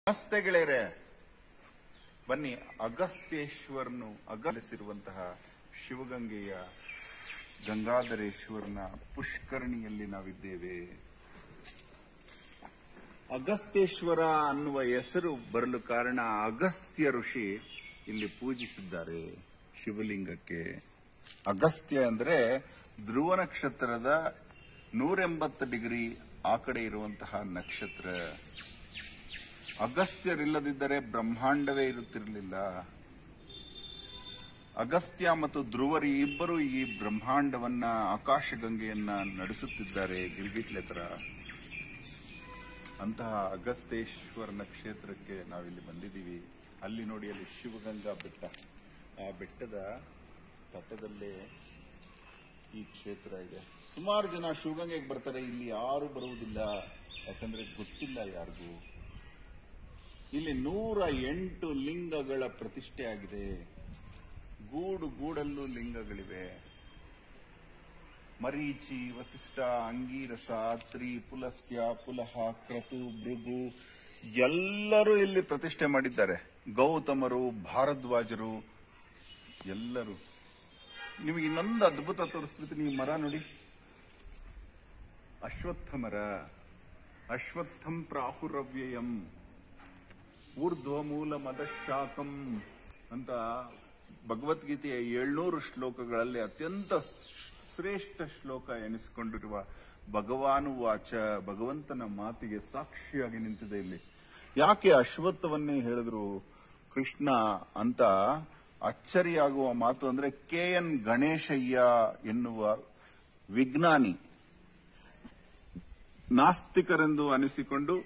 ನಮಸ್ತೆ ಗೆಳೆಯರೆ ಬನ್ನಿ ಅಗಸ್ತ್ಯೇಶ್ವರನು ಅಗಲಿಸಿರುವಂತಹ ಶಿವಗಂಗೆಯ ಗಂಗಾಧರೇಶ್ವರನ ಪುಷ್ಕರಣಿಯಲ್ಲಿ ನಾವಿದ್ದೇವೆ ಅಗಸ್ತ್ಯೇಶ್ವರ ಅನ್ನುವ ಹೆಸರು ಬರಲು ಕಾರಣ ಅಗಸ್ತ್ಯ ಋಷಿ ಇಲ್ಲಿ ಪೂಜಿಸಿದ್ದಾರೆ ಶಿವಲಿಂಗಕ್ಕೆ ಅಗಸ್ತ್ಯ ಅಂದ್ರೆ ಧ್ರುವ ನಕ್ಷತ್ರದ ನೂರೆಂಬತ್ತು ಡಿಗ್ರಿ ಆ ಕಡೆ ಇರುವಂತಹ ನಕ್ಷತ್ರ ಅಗಸ್ತ್ಯರಿಲ್ಲದಿದ್ದರೆ ಬ್ರಹ್ಮಾಂಡವೇ ಇರುತ್ತಿರಲಿಲ್ಲ ಅಗಸ್ತ್ಯ ಮತ್ತು ಧ್ರುವರು ಇಬ್ಬರು ಈ ಬ್ರಹ್ಮಾಂಡವನ್ನ ಆಕಾಶಗಂಗೆಯನ್ನ ನಡೆಸುತ್ತಿದ್ದಾರೆ ಗಿಲ್ಗಿಟ್ಲೆ ತರ ಅಂತಹ ಅಗಸ್ತೇಶ್ವರನ ಕ್ಷೇತ್ರಕ್ಕೆ ನಾವಿಲ್ಲಿ ಬಂದಿದ್ದೀವಿ ಅಲ್ಲಿ ನೋಡಿ ಅಲ್ಲಿ ಶಿವಗಂಗಾ ಬೆಟ್ಟ ಆ ಬೆಟ್ಟದ ತಟದಲ್ಲೇ ಈ ಕ್ಷೇತ್ರ ಇದೆ ಸುಮಾರು ಜನ ಶಿವಗಂಗೆಗೆ ಬರ್ತಾರೆ ಇಲ್ಲಿ ಯಾರು ಬರುವುದಿಲ್ಲ ಯಾಕಂದ್ರೆ ಗೊತ್ತಿಲ್ಲ ಯಾರಿಗೂ ಇಲ್ಲಿ ನೂರ ಎಂಟು ಲಿಂಗಗಳ ಪ್ರತಿಷ್ಠೆ ಆಗಿದೆ ಗೂಡು ಗೂಡಲ್ಲೂ ಲಿಂಗಗಳಿವೆ ಮರೀಚಿ ವಸಿಷ್ಠ ಅಂಗೀರಸ ಅತ್ರಿ ಪುಲಸ್ತ್ಯ ಪುಲಹ ಕ್ರತು ಭೃಗು ಎಲ್ಲರೂ ಇಲ್ಲಿ ಪ್ರತಿಷ್ಠೆ ಮಾಡಿದ್ದಾರೆ ಗೌತಮರು ಭಾರದ್ವಾಜರು ಎಲ್ಲರೂ ನಿಮಗೆ ಇನ್ನೊಂದು ಅದ್ಭುತ ತೋರಿಸ್ಬಿಡ್ತೀನಿ ಈ ಮರ ನೋಡಿ ಅಶ್ವತ್ಥ ಮರ ಅಶ್ವತ್ಥಂ ಪ್ರಾಹುರವ್ಯಯಂ ಊರ್ಧ್ವಮೂಲ ಮದಶಾಕಂ ಅಂತ ಭಗವದ್ಗೀತೆಯ ಏಳ್ನೂರು ಶ್ಲೋಕಗಳಲ್ಲಿ ಅತ್ಯಂತ ಶ್ರೇಷ್ಠ ಶ್ಲೋಕ ಎನಿಸಿಕೊಂಡಿರುವ ಭಗವಾನು ವಾಚ ಭಗವಂತನ ಮಾತಿಗೆ ಸಾಕ್ಷಿಯಾಗಿ ನಿಂತಿದೆ ಇಲ್ಲಿ ಯಾಕೆ ಅಶ್ವತ್ಥವನ್ನೇ ಹೇಳಿದ್ರು ಕೃಷ್ಣ ಅಂತ ಅಚ್ಚರಿಯಾಗುವ ಮಾತು ಅಂದ್ರೆ ಕೆ ಎನ್ ಗಣೇಶಯ್ಯ ಎನ್ನುವ ವಿಜ್ಞಾನಿ ನಾಸ್ತಿಕರೆಂದು ಅನಿಸಿಕೊಂಡು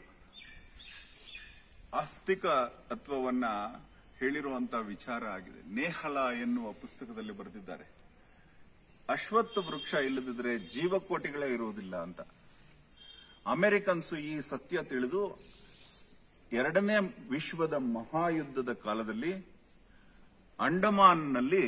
ಆಸ್ತಿಕ ತತ್ವವನ್ನ ಹೇಳಿರುವಂತಹ ವಿಚಾರ ಆಗಿದೆ ನೇಹಲ ಎನ್ನುವ ಪುಸ್ತಕದಲ್ಲಿ ಬರೆದಿದ್ದಾರೆ ಅಶ್ವತ್ಥ ವೃಕ್ಷ ಇಲ್ಲದಿದ್ರೆ ಜೀವಕೋಟಿಗಳೇ ಇರುವುದಿಲ್ಲ ಅಂತ ಅಮೆರಿಕನ್ಸ್ ಈ ಸತ್ಯ ತಿಳಿದು ಎರಡನೇ ವಿಶ್ವದ ಮಹಾಯುದ್ಧದ ಕಾಲದಲ್ಲಿ ಅಂಡಮಾನ್ನಲ್ಲಿ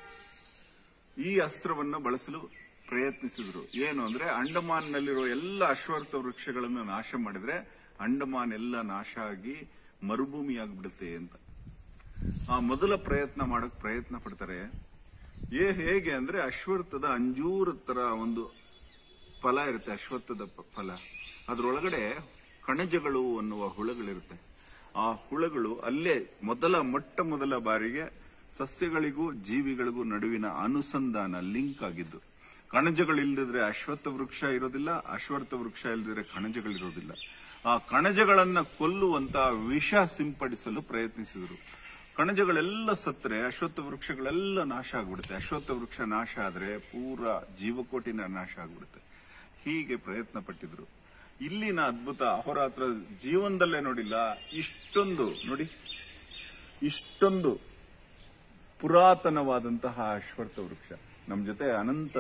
ಈ ಅಸ್ತ್ರವನ್ನು ಬಳಸಲು ಪ್ರಯತ್ನಿಸಿದ್ರು ಏನು ಅಂದ್ರೆ ಅಂಡಮಾನ್ನಲ್ಲಿರುವ ಎಲ್ಲ ಅಶ್ವತ್ಥ ವೃಕ್ಷಗಳನ್ನು ನಾಶ ಮಾಡಿದ್ರೆ ಅಂಡಮಾನ್ ಎಲ್ಲ ನಾಶ ಆಗಿ ಮರುಭೂಮಿ ಆಗ್ಬಿಡುತ್ತೆ ಅಂತ ಆ ಮೊದಲ ಪ್ರಯತ್ನ ಮಾಡಕ್ ಪ್ರಯತ್ನ ಪಡ್ತಾರೆ ಏ ಹೇಗೆ ಅಂದ್ರೆ ಅಶ್ವತ್ಥದ ಅಂಜೂರ ತರ ಒಂದು ಫಲ ಇರುತ್ತೆ ಅಶ್ವತ್ಥದ ಪ- ಫಲ ಅದರೊಳಗಡೆ ಕಣಜಗಳು ಅನ್ನುವ ಹುಳಗಳಿರುತ್ತೆ ಆ ಹುಳಗಳು ಅಲ್ಲೇ ಮೊದಲ ಮೊಟ್ಟ ಮೊದಲ ಬಾರಿಗೆ ಸಸ್ಯಗಳಿಗೂ ಜೀವಿಗಳಿಗೂ ನಡುವಿನ ಅನುಸಂಧಾನ ಲಿಂಕ್ ಆಗಿದ್ದು ಕಣಜಗಳಿಲ್ಲದಿದ್ರೆ ಅಶ್ವತ್ಥ ವೃಕ್ಷ ಇರೋದಿಲ್ಲ ಅಶ್ವತ್ಥ ವೃಕ್ಷ ಇಲ್ಲದಿದ್ರೆ ಕಣಜಗಳಿರೋದಿಲ್ಲ ಆ ಕಣಜಗಳನ್ನ ಕೊಲ್ಲುವಂತ ವಿಷ ಸಿಂಪಡಿಸಲು ಪ್ರಯತ್ನಿಸಿದರು ಕಣಜಗಳೆಲ್ಲ ಸತ್ತರೆ ಅಶ್ವತ್ಥ ವೃಕ್ಷಗಳೆಲ್ಲ ನಾಶ ಆಗ್ಬಿಡುತ್ತೆ ಅಶ್ವತ್ಥ ವೃಕ್ಷ ನಾಶ ಆದ್ರೆ ಪೂರ ಜೀವಕೋಟಿನ ನಾಶ ಆಗ್ಬಿಡುತ್ತೆ ಹೀಗೆ ಪ್ರಯತ್ನ ಪಟ್ಟಿದ್ರು ಇಲ್ಲಿನ ಅದ್ಭುತ ಅಹೋರಾತ್ರ ಜೀವನದಲ್ಲೇ ನೋಡಿಲ್ಲ ಇಷ್ಟೊಂದು ನೋಡಿ ಇಷ್ಟೊಂದು ಪುರಾತನವಾದಂತಹ ಅಶ್ವತ್ಥ ವೃಕ್ಷ ನಮ್ಮ ಜೊತೆ ಅನಂತ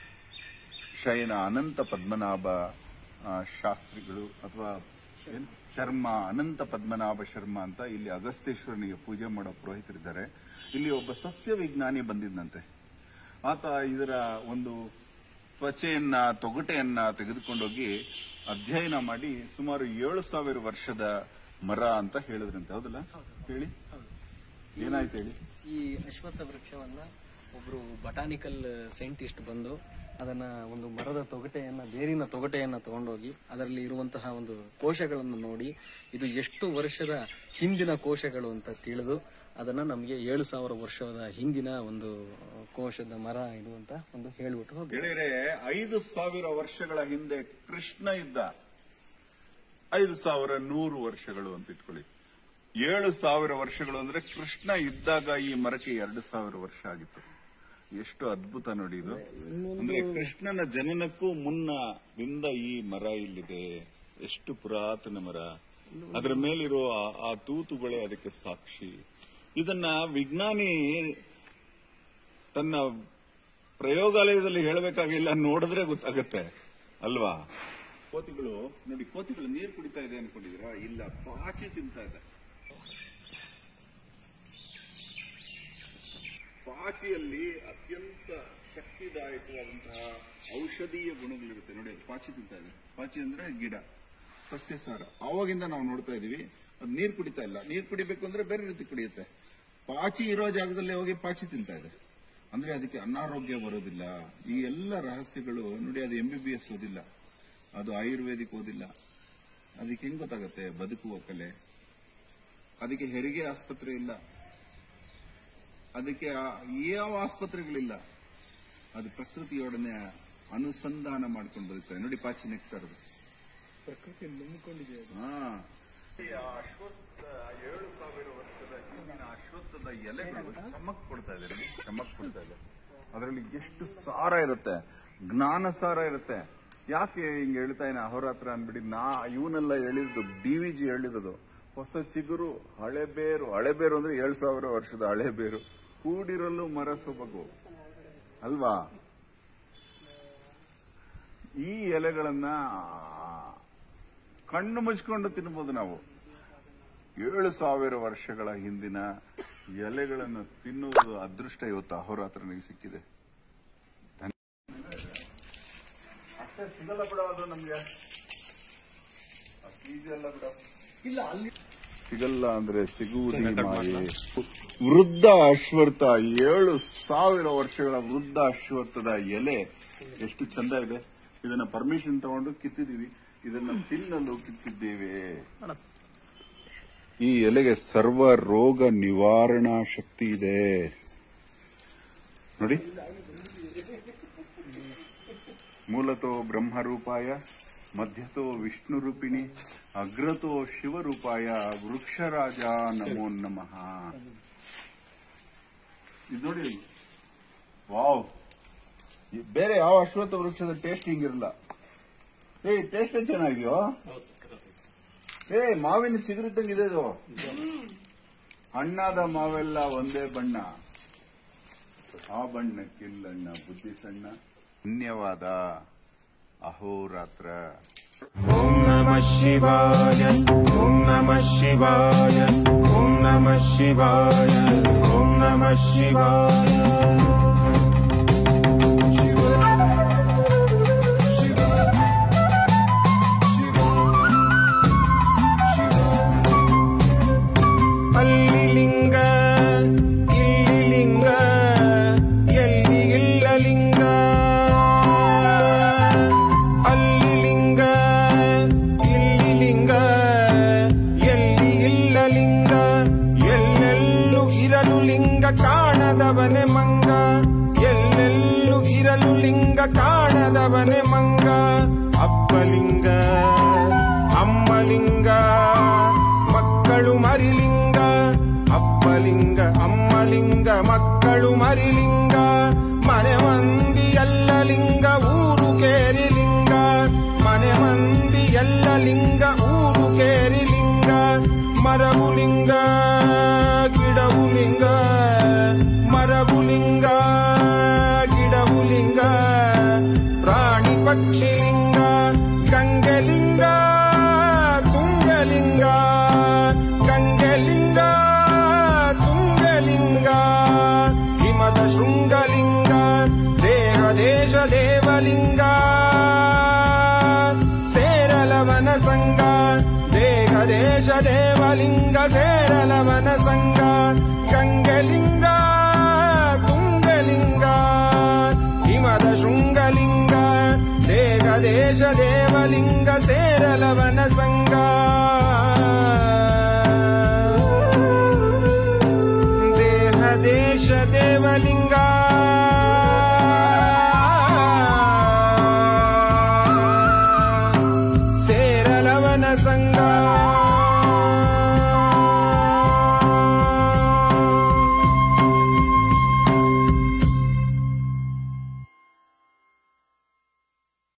ಶಯನ ಅನಂತ ಪದ್ಮನಾಭ ಆ, ಶಾಸ್ತ್ರಿಗಳು ಅಥವಾ ಏನ್? ಶರ್ಮ ಅನಂತ ಪದ್ಮನಾಭ ಶರ್ಮ ಅಂತ ಇಲ್ಲಿ ಅಗಸ್ತೇಶ್ವರನಿಗೆ ಪೂಜೆ ಮಾಡೋ ಪುರೋಹಿತರಿದ್ದಾರೆ ಇಲ್ಲಿ ಒಬ್ಬ ಸಸ್ಯ ವಿಜ್ಞಾನಿ ಬಂದಿದ್ದಂತೆ ಆತ ಇದರ ಒಂದು ತ್ವಚೆಯನ್ನ ತೊಗಟೆಯನ್ನ ತೆಗೆದುಕೊಂಡೋಗಿ ಅಧ್ಯಯನ ಮಾಡಿ ಸುಮಾರು ಏಳು ಸಾವಿರ ವರ್ಷದ ಮರ ಅಂತ ಹೇಳಿದ್ರಂತೆ ಹೌದಲ್ಲ ಹೇಳಿ ಏನಾಯ್ತು ಹೇಳಿ ಈ ಅಶ್ವತ್ಥ ವೃಕ್ಷವನ್ನ ಒಬ್ರು ಬಟಾನಿಕಲ್ ಸೈಂಟಿಸ್ಟ್ ಬಂದು ಅದನ್ನ ಒಂದು ಮರದ ತೊಗಟೆಯನ್ನ ಬೇರಿನ ತೊಗಟೆಯನ್ನ ತಗೊಂಡೋಗಿ ಅದರಲ್ಲಿ ಇರುವಂತಹ ಒಂದು ಕೋಶಗಳನ್ನು ನೋಡಿ ಇದು ಎಷ್ಟು ವರ್ಷದ ಹಿಂದಿನ ಕೋಶಗಳು ಅಂತ ತಿಳಿದು ಅದನ್ನ ನಮಗೆ ಏಳು ಸಾವಿರ ವರ್ಷದ ಹಿಂದಿನ ಒಂದು ಕೋಶದ ಮರ ಇದು ಅಂತ ಒಂದು ಹೇಳ್ಬಿಟ್ಟು ಹೋಗಿ ಗೆಳೆಯರೆ ಐದು ಸಾವಿರ ವರ್ಷಗಳ ಹಿಂದೆ ಕೃಷ್ಣ ಇದ್ದ ಐದು ಸಾವಿರ ನೂರು ವರ್ಷಗಳು ಅಂತ ಇಟ್ಕೊಳ್ಳಿ ಏಳು ಸಾವಿರ ವರ್ಷಗಳು ಅಂದ್ರೆ ಕೃಷ್ಣ ಇದ್ದಾಗ ಈ ಮರಕ್ಕೆ ಎರಡು ಸಾವಿರ ವರ್ಷ ಆಗಿತ್ತು ಎಷ್ಟು ಅದ್ಭುತ ನೋಡಿ ಇದು ಅಂದ್ರೆ ಕೃಷ್ಣನ ಜನನಕ್ಕೂ ಮುನ್ನದಿಂದ ಈ ಮರ ಇಲ್ಲಿದೆ ಎಷ್ಟು ಪುರಾತನ ಮರ ಅದರ ಮೇಲಿರೋ ಆ- ಆ ತೂತುಗಳೇ ಅದಕ್ಕೆ ಸಾಕ್ಷಿ ಇದನ್ನ ವಿಜ್ಞಾನಿ ತನ್ನ ಪ್ರಯೋಗಾಲಯದಲ್ಲಿ ಹೇಳಬೇಕಾಗಿಲ್ಲ ನೋಡಿದ್ರೆ ಗೊತ್ತಾಗತ್ತೆ ಅಲ್ವಾ ಕೋತಿಗಳು ನೋಡಿ ಕೋತಿಗಳು ನೀರು ಕುಡಿತಾ ಇದೆ ಅನ್ಕೊಂಡಿದ್ದೀರಾ ಇಲ್ಲ ಪಾಚಿ ತಿಂತಾ ಇದೆ ಪಾಚಿಯಲ್ಲಿ ಅತ್ಯಂತ ಶಕ್ತಿದಾಯಕವಾದಂತಹ ಔಷಧೀಯ ಗುಣಗಳಿರುತ್ತೆ ನೋಡಿ ಅದು ಪಾಚಿ ತಿಂತಾ ಇದೆ ಪಾಚಿ ಅಂದ್ರೆ ಗಿಡ ಸಸ್ಯಸಾರ ಆವಾಗಿಂದ ನಾವು ನೋಡ್ತಾ ಇದೀವಿ ಅದು ನೀರು ಕುಡಿತಾ ಇಲ್ಲ ನೀರು ಕುಡಿಬೇಕು ಅಂದ್ರೆ ಬೇರೆ ರೀತಿ ಕುಡಿಯುತ್ತೆ ಪಾಚಿ ಇರೋ ಜಾಗದಲ್ಲಿ ಹೋಗಿ ಪಾಚಿ ತಿಂತಾ ಇದೆ ಅಂದ್ರೆ ಅದಕ್ಕೆ ಅನಾರೋಗ್ಯ ಬರೋದಿಲ್ಲ ಈ ಎಲ್ಲ ರಹಸ್ಯಗಳು ನೋಡಿ ಅದು ಎಂ ಬಿ ಬಿ ಎಸ್ ಓದಿಲ್ಲ ಅದು ಆಯುರ್ವೇದಿಕ್ ಓದಿಲ್ಲ ಅದಕ್ಕೆ ಹೆಂಗ್ ಗೊತ್ತಾಗತ್ತೆ ಬದುಕುವ ಕಲೆ ಅದಕ್ಕೆ ಹೆರಿಗೆ ಆಸ್ಪತ್ರೆ ಇಲ್ಲ ಅದಕ್ಕೆ ಆ- ಯಾವ ಆಸ್ಪತ್ರೆಗಳಿಲ್ಲ ಅದು ಪ್ರಕೃತಿಯೊಡನೆ ಅನುಸಂಧಾನ ಮಾಡ್ಕೊಂಡು ಬದುಕ್ತಾರೆ ನೋಡಿ ಪಾಚಿ ನೆಕ್ತಾ ಇರೋದು ಪ್ರಕೃತಿ ನಂಬಿಕೊಂಡಿದೆ ಹಾ. ಈ ಅಶ್ವತ್ಥ ಏಳು ಸಾವಿರ ವರ್ಷದ ಹಿಂದಿನ ಅಶ್ವತ್ಥದ ಎಲೆಗಳು ಚಮಕ್ ಕೊಡ್ತಾ ಇದೆ ನೋಡಿ, ಚಮಕ್ ಕೊಡ್ತಾ ಇದೆ ಅದರಲ್ಲಿ ಎಷ್ಟು ಸಾರ ಇರುತ್ತೆ ಜ್ಞಾನ ಸಾರ ಇರುತ್ತೆ ಯಾಕೆ ಹಿಂಗ್ ಹೇಳ್ತಾ ಇನ ಅಹೋರಾತ್ರ ಅನ್ಬಿಡಿ ನಾ ಇವನೆಲ್ಲ ಹೇಳಿದ್ದು ಡಿ ವಿ ಜಿ ಹೇಳಿರೋದು ಹೊಸ ಚಿಗುರು ಹಳೆ ಬೇರು ಹಳೆ ಬೇರು ಅಂದ್ರೆ ಏಳು ಸಾವಿರ ವರ್ಷದ ಹಳೆ ಬೇರು ಕೂಡಿರಲು ಮರ ಸೊಬಗು ಅಲ್ವಾ ಈ ಎಲೆಗಳನ್ನ ಕಣ್ಣು ಮುಚ್ಕೊಂಡು ತಿನ್ಬೋದು ನಾವು ಏಳು ಸಾವಿರ ವರ್ಷಗಳ ಹಿಂದಿನ ಎಲೆಗಳನ್ನು ತಿನ್ನುವುದು ಅದೃಷ್ಟ ಇವತ್ತು ಅಹೋರಾತ್ರನಿಗೆ ಸಿಕ್ಕಿದೆ ಧನ್ಯ- ಅಷ್ಟೇ ಸಿಗಲ್ಲ ಬಿಡ ಅದು ನಮ್ಗೆ ಅಷ್ಟು easy ಅಲ್ಲ ಬಿಡ ಇಲ್ಲ ಅಲ್ಲಿ ಸಿಗಲ್ಲ ಅಂದ್ರೆ ಸಿಗುವುದೇ ಮಾಯೆ ವೃದ್ಧ ಅಶ್ವತ್ಥ ಏಳು ಸಾವಿರ ವರ್ಷಗಳ ವೃದ್ಧ ಅಶ್ವತ್ಥದ ಎಲೆ ಎಷ್ಟು ಚಂದ ಇದೆ ಇದನ್ನ ಪರ್ಮಿಷನ್ ತಗೊಂಡು ಕಿತ್ತಿದೀವಿ ಇದನ್ನ ತಿನ್ನಲು ಕಿತ್ತಿದ್ದೇವೆ ಈ ಎಲೆಗೆ ಸರ್ವ ರೋಗ ನಿವಾರಣಾ ಶಕ್ತಿ ಇದೆ ನೋಡಿ ಮೂಲತೋ ಬ್ರಹ್ಮರೂಪಾಯ ಮಧ್ಯತೋ ವಿಷ್ಣು ರೂಪಿಣಿ ಅಗ್ರತೋ ಶಿವರೂಪಾಯ ವೃಕ್ಷರಾಜ ನಮೋ ನಮಃ ಇದು ನೋಡಿ ವಾವ್ ಈ ಬೇರೆ ಯಾವ ಅಶ್ವತ್ಥ ವೃಕ್ಷದ ಟೇಸ್ಟ್ ಹಿಂಗಿರಲ್ಲ ಏ ಟೇಸ್ಟ್ ಚೆನ್ನಾಗಿದೆಯೋ ಏ ಮಾವಿನ ಚಿಗುರಿದ್ದಂಗಿದೆ ಇದು ಹಣ್ಣಾದ ಮಾವೆಲ್ಲ ಒಂದೇ ಬಣ್ಣ ಆ ಬಣ್ಣಕ್ಕಿಲ್ಲಣ್ಣ ಬುದ್ಧಿ ಸಣ್ಣ ಧನ್ಯವಾದ ಅಹೋರಾತ್ರ ॐ नमः शिवाय ॐ नमः शिवाय ॐ नमः शिवाय ॐ नमः शिवाय ಅಲ್ಲಿ ಲಿಂಗ ಇಲ್ಲಿ ಲಿಂಗ ಎಲ್ಲಿ ಇಲ್ಲ ಲಿಂಗ ಅಲ್ಲಿ ಲಿಂಗ ಇಲ್ಲಿ ಲಿಂಗ ಎಲ್ಲಿ ಇಲ್ಲ ಲಿಂಗ ಎಲ್ಲೆಲ್ಲೂ ಇರಲು ಲಿಂಗ ಕಾಣದವನೆ ಮಂಗ ಎಲ್ಲೆಲ್ಲೂ ಇರಲು ಲಿಂಗ ಕಾಣದವನೆ ಮಂಗ ಅಪ್ಪಲಿಂಗ ಅಮ್ಮಲಿಂಗ ಮಕ್ಕಳು ಮರಿಲಿಂಗ ಅಪ್ಪಲಿಂಗ ಅಮ್ಮಲಿಂಗ ಮಕ್ಕಳು ಮರಿಲಿಂಗ ಮನೆ ಮಂದಿ ಎಲ್ಲ ಲಿಂಗ ಊರು ಕೇರಿ ಲಿಂಗ ಮನೆ ಮಂದಿ ಎಲ್ಲ ಲಿಂಗ ಊರು ಕೇರಿ ಲಿಂಗ ಮರವು ಲಿಂಗ ಗಿಡವು ಲಿಂಗ ಮರವು ಲಿಂಗ ಗಿಡವು ಲಿಂಗ ಪ್ರಾಣಿ ಪಕ್ಷಿ ಲಿಂಗ ಗಂಗೆಲಿಂಗ ತುಂಗಲಿಂಗ ಗಂಗೆಲಿಂಗ ತುಂಗಲಿಂಗ ಹಿಮದ ಶೃಂಗಲಿಂಗ ದೇಹ ದೇಶ ದೇವಲಿಂಗ ಸೇರಲವನ ಸಂಗ ದೇಹ ದೇಶ ದೇವಲಿಂಗ ಸೇರಲವನ ಸಂಗ ಗಂಗೆಲಿಂಗ ತುಂಗಲಿಂಗ ಹಿಮದ ಶೃಂಗಲಿಂಗ ದೇಹ ದೇಶ ದೇವಲಿಂಗ ಸೇರಲವನ ಸಂಗ